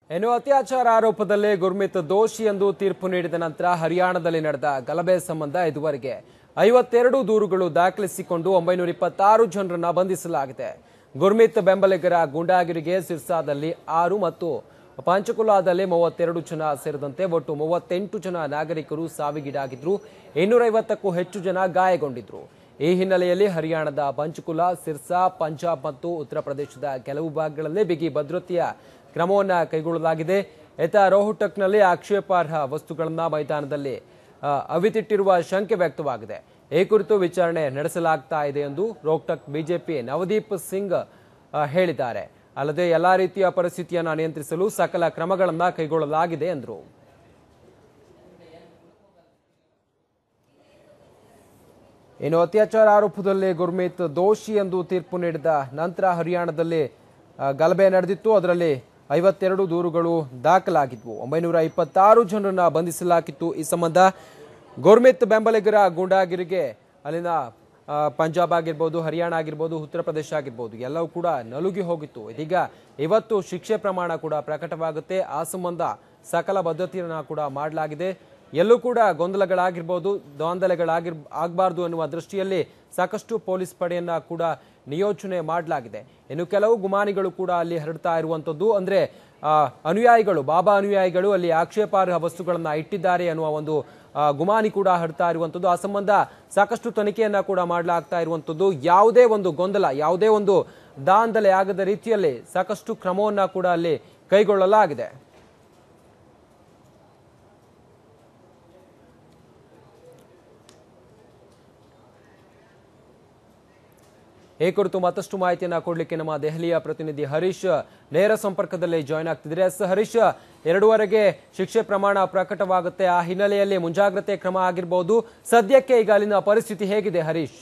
ಇನ್ನು ಅತ್ಯಾಚಾರ ಆರೋಪದಲ್ಲಿ ಗುರ್ಮಿತ್ ದೋಷಿ ಎಂದು ತೀರ್ಪು ನೀಡಿದ ನಂತರ ಹರಿಯಾಣದಲ್ಲಿ ನಡೆದ ಗಲಭೆ ಸಂಬಂಧ ಇದುವರೆಗೆ ಐವತ್ತೆರಡು ದೂರುಗಳು ದಾಖಲಿಸಿಕೊಂಡು ಒಂಬೈನೂರ ಇಪ್ಪತ್ತಾರು ಜನರನ್ನ ಬಂಧಿಸಲಾಗಿದೆ ಗುರ್ಮಿತ್ ಬೆಂಬಲಿಗರ ಗೂಂಡಾಗಿರಿಗೆ ಸಿರ್ಸಾದಲ್ಲಿ ಆರು ಮತ್ತು ಪಂಚಕುಲಾದಲ್ಲಿ ಮೂವತ್ತೆರಡು ಜನ ಸೇರಿದಂತೆ ಒಟ್ಟು ಮೂವತ್ತೆಂಟು ಜನ ನಾಗರಿಕರು ಸಾವಿಗೀಡಾಗಿದ್ರು ಇನ್ನೂರೈವತ್ತಕ್ಕೂ ಹೆಚ್ಚು ಜನ ಗಾಯಗೊಂಡಿದ್ರು ಈ ಹಿನ್ನೆಲೆಯಲ್ಲಿ ಹರಿಯಾಣದ ಪಂಚಕುಲ ಸಿರ್ಸಾ ಪಂಜಾಬ್ ಮತ್ತು ಉತ್ತರ ಪ್ರದೇಶದ ಕೆಲವು ಭಾಗಗಳಲ್ಲಿ ಬಿಗಿ ಭದ್ರತೆಯ ಕ್ರಮವನ್ನ ಕೈಗೊಳ್ಳಲಾಗಿದೆ ಇತ ರೋಹ್ಟಕ್ನಲ್ಲಿ ಆಕ್ಷೇಪಾರ್ಹ ವಸ್ತುಗಳನ್ನ ಮೈದಾನದಲ್ಲಿ ಆ, ಅವಿತಿಟ್ಟಿರುವ ಶಂಕೆ ವ್ಯಕ್ತವಾಗಿದೆ ಈ ಕುರಿತು ವಿಚಾರಣೆ ನಡೆಸಲಾಗ್ತಾ ಇದೆ ಎಂದು ರೋಹ್ಟಕ್ ಬಿಜೆಪಿ ನವದೀಪ್ ಸಿಂಗ್ ಆ, ಹೇಳಿದ್ದಾರೆ ಅಲ್ಲದೆ ಎಲ್ಲಾ ರೀತಿಯ ಪರಿಸ್ಥಿತಿಯನ್ನು ನಿಯಂತ್ರಿಸಲು ಸಕಲ ಕ್ರಮಗಳನ್ನ ಕೈಗೊಳ್ಳಲಾಗಿದೆ ಎಂದರು ಇನ್ನು ಅತ್ಯಾಚಾರ ಆರೋಪದಲ್ಲಿ ಗುರ್ಮೀತ್ ದೋಷಿ ಎಂದು ತೀರ್ಪು ನೀಡಿದ ನಂತರ ಹರಿಯಾಣದಲ್ಲಿ ಆ, ಗಲಭೆ ನಡೆದಿತ್ತು ಅದರಲ್ಲಿ ಐವತ್ತೆರಡು ದೂರುಗಳು ದಾಖಲಾಗಿದ್ವು ಒಂಬೈನೂರ ಇಪ್ಪತ್ತಾರು ಜನರನ್ನ ಬಂಧಿಸಲಾಗಿತ್ತು ಈ ಸಂಬಂಧ ಗುರ್ಮಿತ್ ಬೆಂಬಲಿಗರ ಗೂಂಡಾಗಿರಿಗೆ ಅಲ್ಲಿನ ಆ, ಪಂಜಾಬ್ ಆಗಿರ್ಬೋದು ಹರಿಯಾಣ ಆಗಿರ್ಬೋದು ಉತ್ತರ ಪ್ರದೇಶ ಆಗಿರ್ಬೋದು ಎಲ್ಲವೂ ಕೂಡ ನಲುಗಿ ಹೋಗಿತ್ತು ಇದೀಗ ಇವತ್ತು ಶಿಕ್ಷೆ ಪ್ರಮಾಣ ಕೂಡ ಪ್ರಕಟವಾಗುತ್ತೆ ಆ ಸಂಬಂಧ ಸಕಲ ಬದ್ಧತೆಯನ್ನ ಕೂಡ ಮಾಡಲಾಗಿದೆ ಎಲ್ಲೂ ಕೂಡ ಗೊಂದಲಗಳಾಗಿರ್ಬೋದು ದಾಂಧಲೆಗಳಾಗಿರ್ ಆಗಬಾರ್ದು ಅನ್ನುವ ದೃಷ್ಟಿಯಲ್ಲಿ ಸಾಕಷ್ಟು ಪೊಲೀಸ್ ಪಡೆಯನ್ನ ಕೂಡ ನಿಯೋಜನೆ ಮಾಡಲಾಗಿದೆ ಇನ್ನು ಕೆಲವು ಗುಮಾನಿಗಳು ಕೂಡ ಅಲ್ಲಿ ಹರಡ್ತಾ ಇರುವಂತದ್ದು ಅಂದ್ರೆ ಆ, ಅನುಯಾಯಿಗಳು ಬಾಬಾ ಅನುಯಾಯಿಗಳು ಅಲ್ಲಿ ಆಕ್ಷೇಪಾರ್ಹ ವಸ್ತುಗಳನ್ನ ಇಟ್ಟಿದ್ದಾರೆ ಅನ್ನುವ ಒಂದು ಆ, ಗುಮಾನಿ ಕೂಡ ಹರಡ್ತಾ ಇರುವಂತದ್ದು ಆ ಸಂಬಂಧ ಸಾಕಷ್ಟು ತನಿಖೆಯನ್ನ ಕೂಡ ಮಾಡಲಾಗ್ತಾ ಇರುವಂತದ್ದು ಯಾವುದೇ ಒಂದು ಗೊಂದಲ ಯಾವುದೇ ಒಂದು ದಾಂಧಲೆ ಆಗದ ರೀತಿಯಲ್ಲಿ ಸಾಕಷ್ಟು ಕ್ರಮವನ್ನ ಕೂಡ ಅಲ್ಲಿ ಕೈಗೊಳ್ಳಲಾಗಿದೆ ಈ ಕುರಿತು ಮತ್ತಷ್ಟು ಮಾಹಿತಿಯನ್ನ ಕೊಡ್ಲಿಕ್ಕೆ ನಮ್ಮ ದೆಹಲಿಯ ಪ್ರತಿನಿಧಿ ಹರೀಶ್ ನೇರ ಸಂಪರ್ಕದಲ್ಲಿ ಜಾಯ್ನ್ ಆಗ್ತಿದ್ರೆ ಎಸ್ ಹರೀಶ್ ಎರಡೂವರೆಗೆ ಶಿಕ್ಷೆ ಪ್ರಮಾಣ ಪ್ರಕಟವಾಗುತ್ತೆ ಆ ಹಿನ್ನೆಲೆಯಲ್ಲಿ ಮುಂಜಾಗ್ರತೆ ಕ್ರಮ ಆಗಿರ್ಬೋದು ಸದ್ಯಕ್ಕೆ ಈಗ ಅಲ್ಲಿನ ಪರಿಸ್ಥಿತಿ ಹೇಗಿದೆ ಹರೀಶ್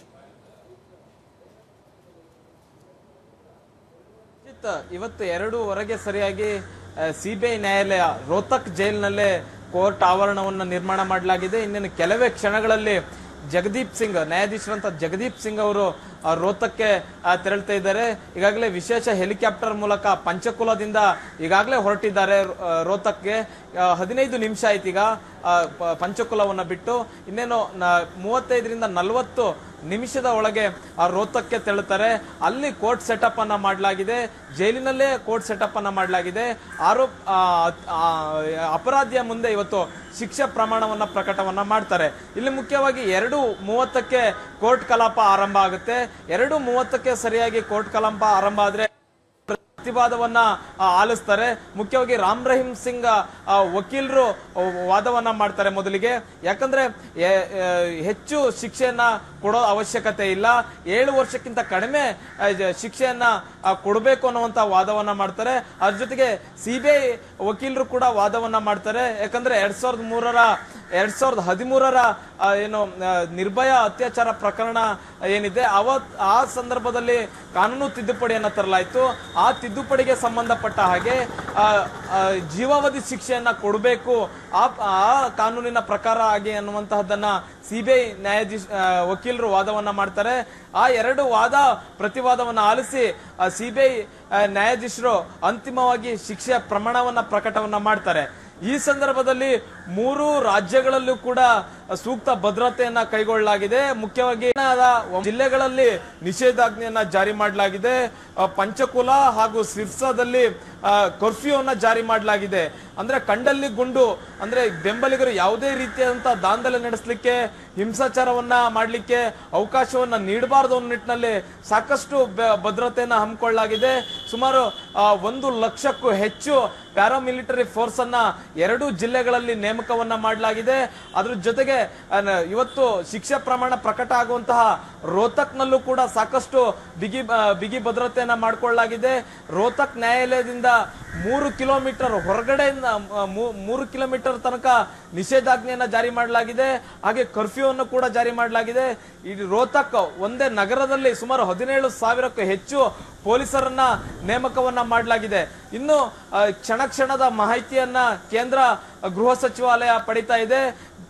ಅಜಿತ್, ಇವತ್ತು ಎರಡೂವರೆಗೆ ಸರಿಯಾಗಿ ಸಿಬಿಐ ನ್ಯಾಯಾಲಯ ರೋಹ್ತಕ್ ಜೈಲಿನಲ್ಲೇ ಕೋರ್ಟ್ ಆವರಣವನ್ನು ನಿರ್ಮಾಣ ಮಾಡಲಾಗಿದೆ ಇನ್ನೇನು ಕೆಲವೇ ಕ್ಷಣಗಳಲ್ಲಿ ಜಗದೀಪ್ ಸಿಂಗ್ ನ್ಯಾಯಾಧೀಶರಂತ ಜಗದೀಪ್ ಸಿಂಗ್ ಅವರು ಆ, ರೋಹ್ತಕ್ಗೆ ಆ, ತೆರಳ್ತಾ ಇದ್ದಾರೆ ಈಗಾಗಲೇ ವಿಶೇಷ ಹೆಲಿಕಾಪ್ಟರ್ ಮೂಲಕ ಪಂಚಕುಲದಿಂದ ಈಗಾಗಲೇ ಹೊರಟಿದ್ದಾರೆ ಆ, ರೋಹ್ತಕ್ಗೆ ಆ, ಹದಿನೈದು ನಿಮಿಷ ಆಯ್ತು ಈಗ ಆ, ಪ- ಪಂಚಕುಲವನ್ನ ಬಿಟ್ಟು ಇನ್ನೇನು ನ- ಮೂವತ್ತೈದರಿಂದ ನಲವತ್ತು ನಿಮಿಷದ ಒಳಗೆ ಆ ರೋಹ್ತಕ್ಗೆ ತೆರಳುತ್ತಾರೆ ಅಲ್ಲಿ ಕೋರ್ಟ್ ಸೆಟಪ್ ಅನ್ನ ಮಾಡಲಾಗಿದೆ ಜೈಲಿನಲ್ಲೇ ಕೋರ್ಟ್ ಸೆಟಪ್ ಅನ್ನ ಮಾಡಲಾಗಿದೆ ಆರೋಪ ಆ, ಆ, ಅಪರಾಧಿಯ ಮುಂದೆ ಇವತ್ತು ಶಿಕ್ಷೆ ಪ್ರಮಾಣವನ್ನ ಪ್ರಕಟವನ್ನ ಮಾಡ್ತಾರೆ ಇಲ್ಲಿ ಮುಖ್ಯವಾಗಿ ಎರಡು ಮೂವತ್ತಕ್ಕೆ ಕೋರ್ಟ್ ಕಲಾಪ ಆರಂಭ ಆಗುತ್ತೆ ಎರಡು ಮೂವತ್ತಕ್ಕೆ ಸರಿಯಾಗಿ ಕೋರ್ಟ್ ಕಲಾಪ ಆರಂಭ ಆದ್ರೆ ಪ್ರತಿವಾದವನ್ನ ಆ, ಆಲಿಸ್ತಾರೆ ಮುಖ್ಯವಾಗಿ ರಾಮ್ ರಹೀಂ ಸಿಂಗ್ ಆ, ವಕೀಲರು ವಾದವನ್ನ ಮಾಡ್ತಾರೆ ಮೊದಲಿಗೆ ಯಾಕಂದ್ರೆ ಎ- ಎ- ಹೆಚ್ಚು ಶಿಕ್ಷೆಯನ್ನ ಕೊಡೋ ಅವಶ್ಯಕತೆ ಇಲ್ಲ ಏಳು ವರ್ಷಕ್ಕಿಂತ ಕಡಿಮೆ ಆ, ಜ- ಶಿಕ್ಷೆಯನ್ನ ಆ, ಕೊಡಬೇಕು ಅನ್ನುವಂತ ವಾದವನ್ನ ಮಾಡ್ತಾರೆ ಅದ್ರ ಜೊತೆಗೆ ಸಿಬಿಐ ವಕೀಲರು ಕೂಡ ವಾದವನ್ನ ಮಾಡ್ತಾರೆ ಯಾಕಂದ್ರೆ ಎರಡ್ ಸಾವಿರದ ಮೂರರ ಎರಡ್ ಸಾವಿರದ ಹದಿಮೂರರ ಆ, ಏನು ಆ, ನಿರ್ಭಯ ಅತ್ಯಾಚಾರ ಪ್ರಕರಣ ಏನಿದೆ ಅವತ್ ಆ ಸಂದರ್ಭದಲ್ಲಿ ಕಾನೂನು ತಿದ್ದುಪಡಿಯನ್ನ ತರಲಾಯಿತು ಆ ತಿದ್ದುಪಡಿಗೆ ಸಂಬಂಧಪಟ್ಟ ಹಾಗೆ ಆ, ಆ, ಜೀವಾವಧಿ ಶಿಕ್ಷೆಯನ್ನ ಕೊಡಬೇಕು ಆ ಆ ಕಾನೂನಿನ ಪ್ರಕಾರ ಆಗಿ ಅನ್ನುವಂತಹದ್ದನ್ನ ಸಿಬಿಐ ನ್ಯಾಯಾಧೀಶ ಆ, ವಕೀಲರು ವಾದವನ್ನ ಮಾಡ್ತಾರೆ ಆ ಎರಡು ವಾದ ಪ್ರತಿವಾದವನ್ನ ಆಲಿಸಿ ಸಿಬಿಐ ನ್ಯಾಯಾಧೀಶರು ಅಂತಿಮವಾಗಿ ಶಿಕ್ಷೆಯ ಪ್ರಮಾಣವನ್ನ ಪ್ರಕಟವನ್ನ ಮಾಡ್ತಾರೆ ಈ ಸಂದರ್ಭದಲ್ಲಿ ಮೂರು ರಾಜ್ಯಗಳಲ್ಲೂ ಕೂಡ ಸೂಕ್ತ ಭದ್ರತೆಯನ್ನ ಕೈಗೊಳ್ಳಲಾಗಿದೆ ಮುಖ್ಯವಾಗಿ ಆದ ಜಿಲ್ಲೆಗಳಲ್ಲಿ ನಿಷೇಧಾಜ್ಞೆಯನ್ನ ಜಾರಿ ಮಾಡಲಾಗಿದೆ ಆ, ಪಂಚಕುಲ ಹಾಗೂ ಸಿರ್ಸಾದಲ್ಲಿ ಕರ್ಫ್ಯೂ ಅನ್ನ ಜಾರಿ ಮಾಡಲಾಗಿದೆ ಅಂದ್ರೆ ಕಂಡಲ್ಲಿ ಗುಂಡು ಅಂದ್ರೆ ಬೆಂಬಲಿಗರು ಯಾವುದೇ ರೀತಿಯಾದಂತಹ ದಾಂಧಲೆ ನಡೆಸಲಿಕ್ಕೆ ಹಿಂಸಾಚಾರವನ್ನ ಮಾಡಲಿಕ್ಕೆ ಅವಕಾಶವನ್ನ ನೀಡಬಾರದು ಅನ್ನೋ ನಿಟ್ಟಿನಲ್ಲಿ ಸಾಕಷ್ಟು ಬ- ಭದ್ರತೆಯನ್ನ ಹಮ್ಮಿಕೊಳ್ಳಲಾಗಿದೆ ಸುಮಾರು ಆ, ಒಂದು ಲಕ್ಷಕ್ಕೂ ಹೆಚ್ಚು ಪ್ಯಾರಾಮಿಲಿಟರಿ ಫೋರ್ಸ್ ಅನ್ನ ಎರಡು ಜಿಲ್ಲೆಗಳಲ್ಲಿ ನೇಮಕವನ್ನ ಮಾಡಲಾಗಿದೆ ಅದ್ರ ಜೊತೆಗೆ ಆ, ನ- ಇವತ್ತು ಶಿಕ್ಷೆ ಪ್ರಮಾಣ ಪ್ರಕಟ ಆಗುವಂತಹ ರೋಹ್ತಕ್ನಲ್ಲೂ ಕೂಡ ಸಾಕಷ್ಟು ಬಿಗಿ ಆ, ಬಿಗಿ ಭದ್ರತೆಯನ್ನ ಮಾಡಿಕೊಳ್ಳಲಾಗಿದೆ ರೋಹ್ತಕ್ ನ್ಯಾಯಾಲಯದಿಂದ ಮೂರು ಕಿಲೋಮೀಟರ್ ಹೊರಗಡೆಯಿಂದ ಆ, ಮೂ- ಮೂರು ಕಿಲೋಮೀಟರ್ ತನಕ ನಿಷೇಧಾಜ್ಞೆಯನ್ನ ಜಾರಿ ಮಾಡಲಾಗಿದೆ ಹಾಗೆ ಕರ್ಫ್ಯೂ ಅನ್ನು ಕೂಡ ಜಾರಿ ಮಾಡಲಾಗಿದೆ ಈ ರೋಹ್ತಕ್ ಒಂದೇ ನಗರದಲ್ಲಿ ಸುಮಾರು ಹದಿನೇಳು ಸಾವಿರಕ್ಕೂ ಹೆಚ್ಚು ಪೊಲೀಸರನ್ನ ನೇಮಕವನ್ನ ಮಾಡಲಾಗಿದೆ ಇನ್ನು ಆ, ಕ್ಷಣ ಕ್ಷಣದ ಮಾಹಿತಿಯನ್ನ ಕೇಂದ್ರ ಗೃಹ ಸಚಿವಾಲಯ ಪಡಿತಾ ಇದೆ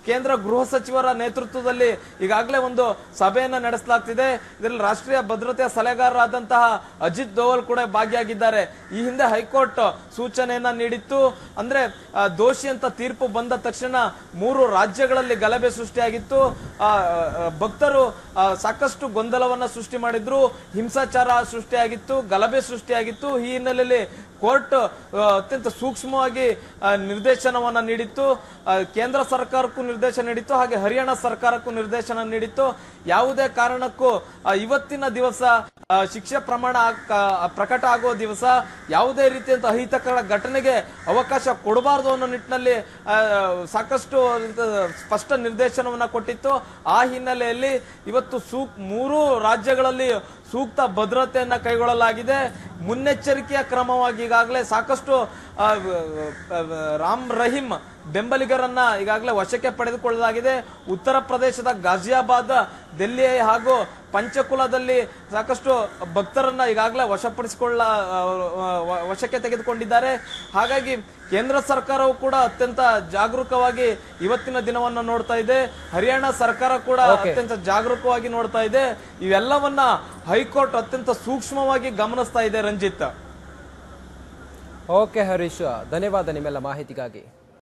ಕೇಂದ್ರ ಗೃಹ ಸಚಿವರ ನೇತೃತ್ವದಲ್ಲಿ ಈಗಾಗಲೇ ಒಂದು ಸಭೆಯನ್ನ ನಡೆಸಲಾಗ್ತಿದೆ ಇದರಲ್ಲಿ ರಾಷ್ಟ್ರೀಯ ಭದ್ರತೆಯ ಸಲಹೆಗಾರರಾದಂತಹ ಅಜಿತ್ ದೋವಲ್ ಕೂಡ ಭಾಗಿಯಾಗಿದ್ದಾರೆ ಈ ಹಿಂದೆ ಹೈಕೋರ್ಟ್ ಸೂಚನೆಯನ್ನ ನೀಡಿತ್ತು ಅಂದ್ರೆ ಆ, ದೋಷಿ ಅಂತ ತೀರ್ಪು ಬಂದ ತಕ್ಷಣ ಮೂರು ರಾಜ್ಯಗಳಲ್ಲಿ ಗಲಭೆ ಸೃಷ್ಟಿಯಾಗಿತ್ತು ಆ, ಆ, ಭಕ್ತರು ಆ, ಸಾಕಷ್ಟು ಗೊಂದಲವನ್ನ ಸೃಷ್ಟಿ ಮಾಡಿದ್ರು ಹಿಂಸಾಚಾರ ಸೃಷ್ಟಿಯಾಗಿತ್ತು ಗಲಭೆ ಸೃಷ್ಟಿಯಾಗಿತ್ತು ಈ ಹಿನ್ನೆಲೆಯಲ್ಲಿ ಕೋರ್ಟ್ ಆ, ಅತ್ಯಂತ ಸೂಕ್ಷ್ಮವಾಗಿ ಆ, ನಿರ್ದೇಶನವನ್ನ ನೀಡಿತ್ತು ಆ, ಕೇಂದ್ರ ಸರ್ಕಾರಕ್ಕೂ ನಿರ್ದೇಶನ ನೀಡಿತ್ತು ಹಾಗೆ ಹರಿಯಾಣ ಸರ್ಕಾರಕ್ಕೂ ನಿರ್ದೇಶನ ನೀಡಿತ್ತು ಯಾವುದೇ ಕಾರಣಕ್ಕೂ ಆ, ಇವತ್ತಿನ ದಿವಸ ಆ, ಶಿಕ್ಷೆ ಪ್ರಮಾಣ ಆಗ್- ಆ, ಪ್ರಕಟ ಆಗುವ ದಿವಸ ಯಾವುದೇ ರೀತಿಯಂತ ಅಹಿತಕರ ಘಟನೆಗೆ ಅವಕಾಶ ಕೊಡಬಾರದು ಅನ್ನೋ ನಿಟ್ಟಿನಲ್ಲಿ ಆ, ಸಾಕಷ್ಟು ಸ್ಪಷ್ಟ ನಿರ್ದೇಶನವನ್ನ ಕೊಟ್ಟಿತ್ತು ಆ ಹಿನ್ನೆಲೆಯಲ್ಲಿ ಇವತ್ತು ಸೂಕ್ ಮೂರು ರಾಜ್ಯಗಳಲ್ಲಿ ಸೂಕ್ತ ಭದ್ರತೆಯನ್ನ ಕೈಗೊಳ್ಳಲಾಗಿದೆ ಮುನ್ನೆಚ್ಚರಿಕೆಯ ಕ್ರಮವಾಗಿ ಈಗಾಗಲೇ ಸಾಕಷ್ಟು ಆ, ಆ, ರಾಮ್ ರಹೀಂ ಬೆಂಬಲಿಗರನ್ನ ಈಗಾಗಲೇ ವಶಕ್ಕೆ ಪಡೆದುಕೊಳ್ಳಲಾಗಿದೆ ಉತ್ತರ ಪ್ರದೇಶದ ಗಾಜಿಯಾಬಾದ್ ದೆಲ್ಲಿ ಹಾಗೂ ಪಂಚಕುಲದಲ್ಲಿ ಸಾಕಷ್ಟು ಭಕ್ತರನ್ನ ಈಗಾಗಲೇ ವಶಪಡಿಸಿಕೊಳ್ಳ ಆ, ವ- ವಶಕ್ಕೆ ತೆಗೆದುಕೊಂಡಿದ್ದಾರೆ ಹಾಗಾಗಿ ಕೇಂದ್ರ ಸರ್ಕಾರವು ಕೂಡ ಅತ್ಯಂತ ಜಾಗರೂಕವಾಗಿ ಇವತ್ತಿನ ದಿನವನ್ನ ನೋಡ್ತಾ ಇದೆ ಹರಿಯಾಣ ಸರ್ಕಾರ ಕೂಡ ಅತ್ಯಂತ ಜಾಗರೂಕವಾಗಿ ನೋಡ್ತಾ ಇದೆ ಇವೆಲ್ಲವನ್ನ ಹೈಕೋರ್ಟ್ ಅತ್ಯಂತ ಸೂಕ್ಷ್ಮವಾಗಿ ಗಮನಿಸ್ತಾ ಇದೆ ರಂಜಿತ್ ಓಕೆ ಹರೀಶ್ ಧನ್ಯವಾದ ನಿಮ್ಮೆಲ್ಲ ಮಾಹಿತಿಗಾಗಿ